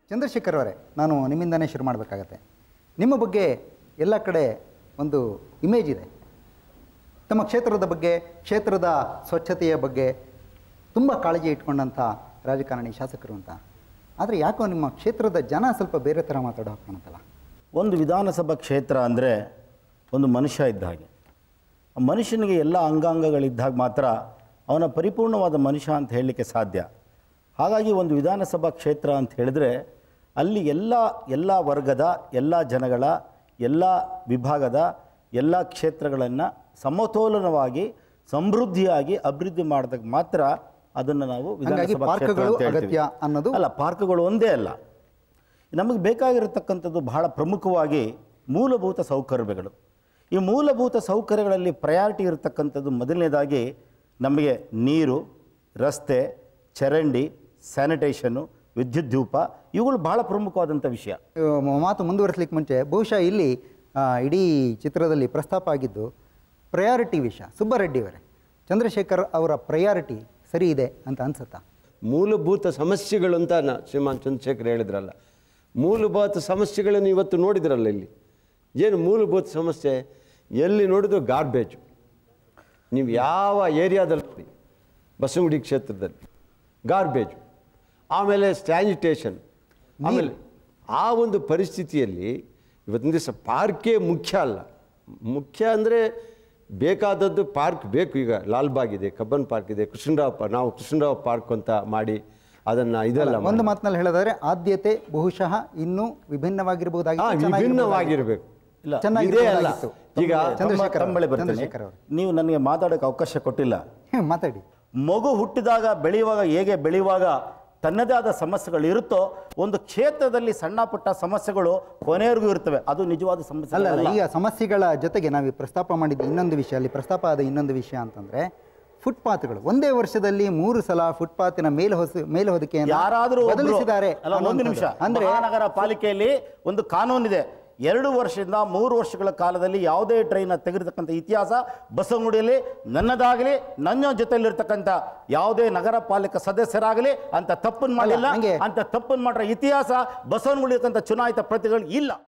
ಚಂದ್ರಶೇಖರ್ ಅವರೇ ನಾನು ನಿಮ್ಮಿಂದನೇ ಶುರು ಮಾಡಬೇಕಾಗತ್ತೆ ನಿಮ್ಮ ಬಗ್ಗೆ ಎಲ್ಲ ಕಡೆ ಒಂದು ಇಮೇಜ್ ಇದೆ ತಮ್ಮ ಕ್ಷೇತ್ರದ ಬಗ್ಗೆ ಕ್ಷೇತ್ರದ ಸ್ವಚ್ಛತೆಯ ಬಗ್ಗೆ ತುಂಬ ಕಾಳಜಿ ಇಟ್ಕೊಂಡಂಥ ರಾಜಕಾರಣಿ ಶಾಸಕರು ಅಂತ ಆದರೆ ಯಾಕೋ ನಿಮ್ಮ ಕ್ಷೇತ್ರದ ಜನ ಸ್ವಲ್ಪ ಬೇರೆ ಥರ ಮಾತಾಡೋ ಹಾಗೆ ಕಾಣುತ್ತಲ್ಲ ಒಂದು ವಿಧಾನಸಭಾ ಕ್ಷೇತ್ರ ಅಂದರೆ ಒಂದು ಮನುಷ್ಯ ಇದ್ದ ಹಾಗೆ ಆ ಮನುಷ್ಯನಿಗೆ ಎಲ್ಲ ಅಂಗಾಂಗಗಳಿದ್ದಾಗ ಮಾತ್ರ ಅವನ ಪರಿಪೂರ್ಣವಾದ ಮನುಷ್ಯ ಅಂತ ಹೇಳಲಿಕ್ಕೆ ಸಾಧ್ಯ ಹಾಗಾಗಿ ಒಂದು ವಿಧಾನಸಭಾ ಕ್ಷೇತ್ರ ಅಂತ ಹೇಳಿದ್ರೆ ಅಲ್ಲಿ ಎಲ್ಲ ಎಲ್ಲ ವರ್ಗದ ಎಲ್ಲ ಜನಗಳ ಎಲ್ಲ ವಿಭಾಗದ ಎಲ್ಲ ಕ್ಷೇತ್ರಗಳನ್ನು ಸಮತೋಲನವಾಗಿ ಸಮೃದ್ಧಿಯಾಗಿ ಅಭಿವೃದ್ಧಿ ಮಾಡಿದಾಗ ಮಾತ್ರ ಅದನ್ನು ನಾವು ಹಾಗಾಗಿ ವಿಧಾನಸಭಾ ಕ್ಷೇತ್ರ ಪಾರ್ಕ್ಗಳು ಅಂತ ಹೇಳ್ತೀವಿ. ಅಗತ್ಯ ಅನ್ನೋದು ಅಲ್ಲ ಪಾರ್ಕ್ಗಳು ಒಂದೇ ಅಲ್ಲ ನಮಗೆ ಬೇಕಾಗಿರತಕ್ಕಂಥದ್ದು ಬಹಳ ಪ್ರಮುಖವಾಗಿ ಮೂಲಭೂತ ಸೌಕರ್ಯಗಳು ಈ ಮೂಲಭೂತ ಸೌಕರ್ಯಗಳಲ್ಲಿ ಪ್ರಯಾರಿಟಿ ಇರತಕ್ಕಂಥದ್ದು ಮೊದಲನೇದಾಗಿ ನಮಗೆ ನೀರು ರಸ್ತೆ ಚರಂಡಿ ಸ್ಯಾನಿಟೇಷನ್ನು ವಿದ್ಯುತ್ ಧೂಪ ಇವುಗಳು ಬಹಳ ಪ್ರಮುಖವಾದಂಥ ವಿಷಯ ಅಹ್, ಮಾತು ಮುಂದುವರಿಸಲಿಕ್ಕೆ ಮುಂಚೆ ಬಹುಶಃ ಇಲ್ಲಿ ಆ, ಇಡೀ ಚಿತ್ರದಲ್ಲಿ ಪ್ರಸ್ತಾಪ ಆಗಿದ್ದು ಪ್ರಯಾರಿಟಿ ವಿಷಯ ಸುಬ್ಬರೆಡ್ಡಿ ಅವರೇ ಚಂದ್ರಶೇಖರ್ ಅವರ ಪ್ರಯಾರಿಟಿ ಸರಿ ಇದೆ ಅಂತ ಅನ್ಸುತ್ತಾ ಮೂಲಭೂತ ಸಮಸ್ಯೆಗಳು ಅಂತ ನಾ ಶ್ರೀಮಾನ್ ಚಂದ್ರಶೇಖರ್ ಹೇಳಿದ್ರಲ್ಲ ಮೂಲಭೂತ ಸಮಸ್ಯೆಗಳನ್ನು ಇವತ್ತು ನೋಡಿದ್ರಲ್ಲ ಇಲ್ಲಿ ಏನು ಮೂಲಭೂತ ಸಮಸ್ಯೆ ಎಲ್ಲಿ ನೋಡಿದ್ರು ಗಾರ್ಬೇಜು ನೀವು ಯಾವ ಏರಿಯಾದಲ್ಲಿ ನೋಡಿ ಬಸವಗುಡಿ ಕ್ಷೇತ್ರದಲ್ಲಿ ಗಾರ್ಬೇಜು ಆಮೇಲೆ ಸ್ಯಾನಿಟೇಷನ್ ಆಮೇಲೆ ಆ ಒಂದು ಪರಿಸ್ಥಿತಿಯಲ್ಲಿ ಇವತ್ತಿನ ದಿವಸ ಪಾರ್ಕೇ ಮುಖ್ಯ ಅಲ್ಲ ಮುಖ್ಯ ಅಂದರೆ ಬೇಕಾದದ್ದು ಪಾರ್ಕ್ ಬೇಕು ಈಗ ಲಾಲ್ಬಾಗ್ ಇದೆ ಕಬ್ಬನ್ ಪಾರ್ಕ್ ಇದೆ ಕೃಷ್ಣರಾವ್ ಪಾ- ನಾವು ಕೃಷ್ಣರಾವ್ ಪಾರ್ಕ್ ಅಂತ ಮಾಡಿ ಅದನ್ನು ಇದೆಲ್ಲ ಒಂದು ಮಾತಿನಲ್ಲಿ ಹೇಳೋದಾದ್ರೆ ಆದ್ಯತೆ ಬಹುಶಃ ಇನ್ನೂ ವಿಭಿನ್ನವಾಗಿರಬಹುದಾಗಿತ್ತು, ಹಾಂ ಚೆನ್ನಾಗಿರಬಹುದಾಗಿತ್ತು. ವಿಭಿನ್ನವಾಗಿರಬೇಕು ಇಲ್ಲ ಇದೇ ಅಲ್ಲ ಚೆನ್ನಾಗಿರಬಹುದಾಗಿತ್ತು. ಈಗ ಚಂದ್ರಶೇಖರ್ ತಮ್ಮ ಬಳಿ ಅವರು, ಬರ್ತೇನೆ ಚಂದ್ರಶೇಖರ್ ಅವರು. ನೀವು ನನಗೆ ಮಾತಾಡೋಕ್ಕೆ ಅವಕಾಶ ಕೊಟ್ಟಿಲ್ಲ ಹ್ಮ್, ಮಾತಾಡಿ ಮಗು ಹುಟ್ಟಿದಾಗ ಬೆಳೆಯುವಾಗ ಹೇಗೆ ಬೆಳೆಯುವಾಗ ತನ್ನದೇ ಆದ ಸಮಸ್ಯೆಗಳು ಇರುತ್ತೋ ಒಂದು ಕ್ಷೇತ್ರದಲ್ಲಿ ಸಣ್ಣ ಪುಟ್ಟ ಸಮಸ್ಯೆಗಳು ಕೊನೆಯವರೆಗೂ ಇರ್ತವೆ ಅದು ನಿಜವಾದ ಸಮಸ್ಯೆ ಅಲ್ಲ ಅಲ್ಲ ಅಲ್ಲ ಈಗ ಸಮಸ್ಯೆಗಳ ಜೊತೆಗೆ ನಾವು ಈ ಪ್ರಸ್ತಾಪ ಮಾಡಿದ ಇನ್ನೊಂದು ವಿಷಯ ಅಲ್ಲಿ ಪ್ರಸ್ತಾಪ ಆದ ಇನ್ನೊಂದು ವಿಷಯ ಅಂತಂದ್ರೆ ಫುಟ್ಪಾತ್ಗಳು ಒಂದೇ ವರ್ಷದಲ್ಲಿ ಮೂರು ಸಲ ಫುಟ್ಪಾತಿನ ಮೇಲೆ ಹೊಸ ಮೇಲೆ ಹೊದಿಕೆಯನ್ನು ಯಾರಾದರೂ ಒಬ್ರು- ಬದಲಿಸಿದ್ದಾರೆ ಅಲ್ಲ ಒಂದು ನಿಮಿಷ ಅನ್ನುವಂಥದ್ದು. ಅಂದ್ರೆ ಮಹಾನಗರ ಪಾಲಿಕೆಯಲ್ಲಿ ಒಂದು ಕಾನೂನಿದೆ ಎರಡು ವರ್ಷದಿಂದ ಮೂರು ವರ್ಷಗಳ ಕಾಲದಲ್ಲಿ ಯಾವುದೇ ಟ್ರೈನ್ ತೆಗೆದಿರ್ತಕ್ಕಂಥ ಇತಿಹಾಸ ಬಸವನಗುಡಿಯಲ್ಲಿ ನನ್ನದಾಗಲಿ ನನ್ನ ಜೊತೆಯಲ್ಲಿರ್ತಕ್ಕಂಥ ಯಾವುದೇ ನಗರ ಪಾಲಿಕೆ ಸದಸ್ಯರಾಗಲಿ ಅಂತ ತಪ್ಪನ್ನು ಮಾಡಿಲ್ಲ ಹಂಗೆ- ಅಂತ ತಪ್ಪನ್ನು ಮಾಡಿರೋ ಇತಿಹಾಸ ಬಸವನಗುಡಿ ಚುನಾಯಿತ ಪ್ರತಿಗಳು ಇಲ್ಲ